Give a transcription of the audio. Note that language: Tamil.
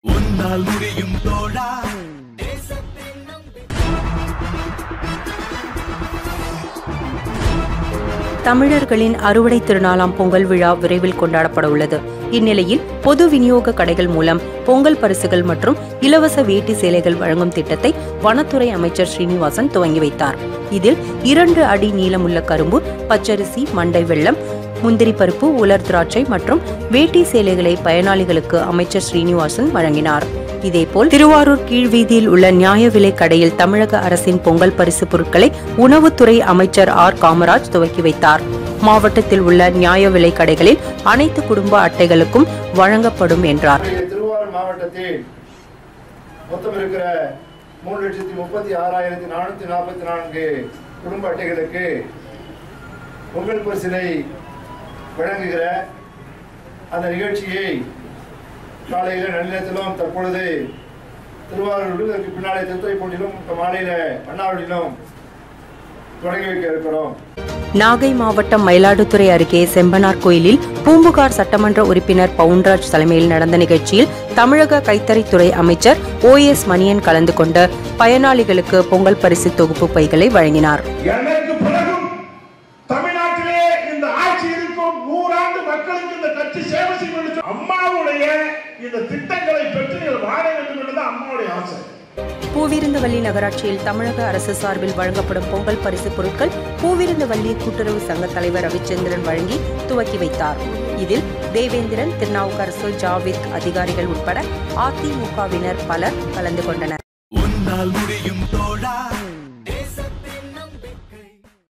உன்னால் முடியும் தோழா தமிழர்களின் அறுவடை திருநாளாம் பொங்கல் விழா விரைவில் கொண்டாடப்பட உள்ளது இந்நிலையில் பொது விநியோக கடைகள் மூலம் பொங்கல் பரிசுகள் மற்றும் இலவச வேட்டி சேலைகள் வழங்கும் திட்டத்தை வனத்துறை அமைச்சர் ஸ்ரீனிவாசன் துவங்கி வைத்தார் இதில் இரண்டு அடி நீளமுள்ள கரும்பு பச்சரிசி மண்டை வெள்ளம் முந்திரி பருப்பு உலர் திராட்சை மற்றும் வேட்டி சேலைகளை பயனாளிகளுக்கு அமைச்சர் ஸ்ரீனிவாசன் வழங்கினார் இதேபோல் திருவாரூர் கீழ்வீதியில் உள்ள நியாய விலை கடையில் தமிழக அரசின் பொங்கல் பரிசு பொருட்களை உணவுத்துறை அமைச்சர் ஆர் காமராஜ் துவக்கி வைத்தார் மாவட்டத்தில் உள்ள நியாய விலை கடைகளில் அனைத்து குடும்ப அட்டைகளுக்கும் வழங்கப்படும் என்றார் நம்முடைய திருவாரூர் மாவட்டத்தில் மொத்தம் இருக்கிற மூணு லட்சத்தி முப்பத்தி ஆறாயிரத்தி நானூற்றி நாற்பத்தி நான்கு குடும்ப அட்டைகளுக்கு பொங்கல் பரிசினை வழங்குகிற அந்த நிகழ்ச்சியை காலையில் நன்னிலத்திலும் தற்பொழுது திருவாரூரிலும் இதற்கு பின்னாலே திருத்துறைப்பூண்டிலும் இப்போ மாலையில் அண்ணாவடியிலும் தொடங்கி வைக்க இருக்கிறோம் நாகை மாவட்டம் மயிலாடுதுறை அருகே செம்பனார் கோயிலில் பூம்புகார் சட்டமன்ற உறுப்பினர் பவுன்ராஜ் தலைமையில் நடந்த நிகழ்ச்சியில் தமிழக கைத்தறித்துறை அமைச்சர் ஓ எஸ் மணியன் கலந்து கொண்டு பயனாளிகளுக்கு பொங்கல் பரிசு தொகுப்பு பைகளை வழங்கினார் எனக்கு பிறகும் தமிழ்நாட்டிலே இந்த ஆட்சி இருக்கும் நூறாண்டு மக்களுக்கு இந்த கட்சி சேவை செய்யும் என்று சொன்ன அம்மாவுடைய இந்த திட்டங்களை பெற்று நீங்கள் வாழ வேண்டும் என்பது அம்மாவுடைய ஆசை பூவிருந்தவல்லி நகராட்சியில் தமிழக அரசு சார்பில் வழங்கப்படும் பொங்கல் பரிசு பொருட்கள் பூவிருந்தவல்லி கூட்டுறவு சங்க தலைவர் ரவிச்சந்திரன் வழங்கி துவக்கி வைத்தார் இதில் தேவேந்திரன் திருநாவுக்கரசு ஜாவித் அதிகாரிகள் உட்பட அதிமுகவினர் பலர் கலந்து கொண்டனர் உன்னால் முடியும் தோழா